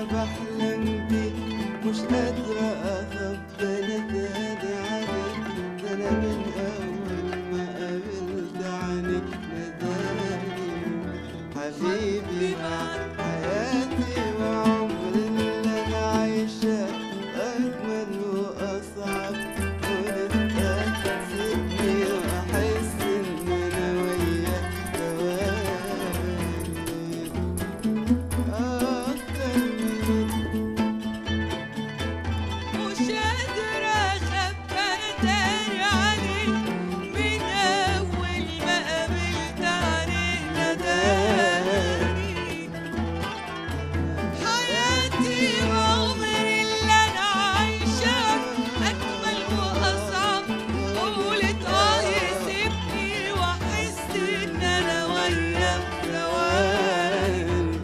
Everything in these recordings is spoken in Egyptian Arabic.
انا بحلم بيك مش قادرة اخبي نداني عليك ده انا من اول ما قابلت عينيك نداني حبيبي معاك حياتي وعمري اللي انا عايشاه اجمل واصعب ولسه تسيبني واحس ان انا وياك ثواني اكتر من مش قادرة أخبى تاني عليك من أول ما قابلت عليك نداني حياتي وعمري اللي أنا عايشاه أجمل وأصعب قولت آه يسيبني وأحس إن أنا وياك ثواني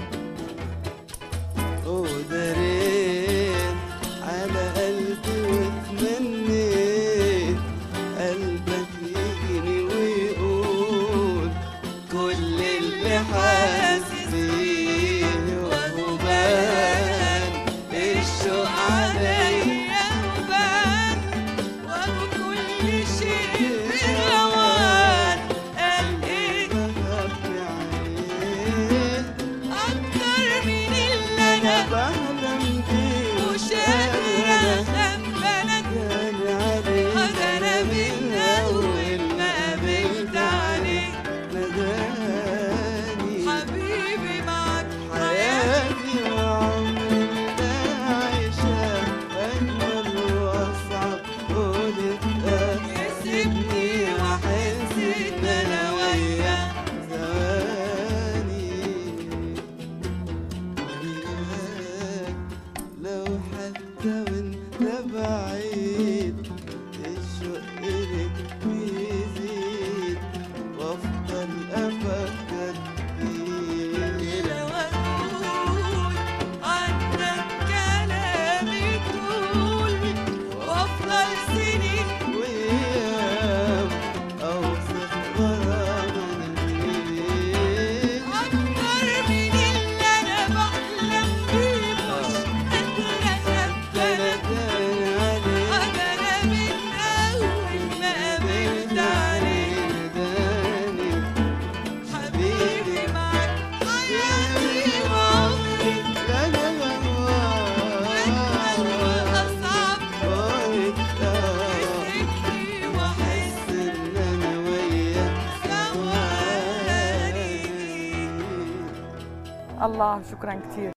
وداريت على قلبي واتمنيت قلبك يجري ويقول كل اللي حاسس بيه وهو بان الشوق عليا وبان وابو كل شيء بالروان قال ايه بخبي عليه اكتر من اللي انا بحلم بيه مش قادرة اخبى كان عليك انا من اول ما قابلت عليك نداني حبيبي معاك حياتي حياتي وعمري اللي عايشاه أجمل وأصعب قولت يسيبني واحس ان انا وياك ثواني وياك لو حتى وانت بعيد الشوق لك بيزيد وافضل افكر فيك لو اقول عنك كلامي طول وافضل سنين وياك اوصف غرامك بيك اكتر من اللي انا بحلم بيه مش قادرة انا اخبى كان عليك انا من اول ما قابلت عليك نداني حبيبي معاك حياتي وعمري لا لا لا اجمل واصعب قلت يسيبني واحس ان انا وياك ثواني ثواني الله شكرا كثير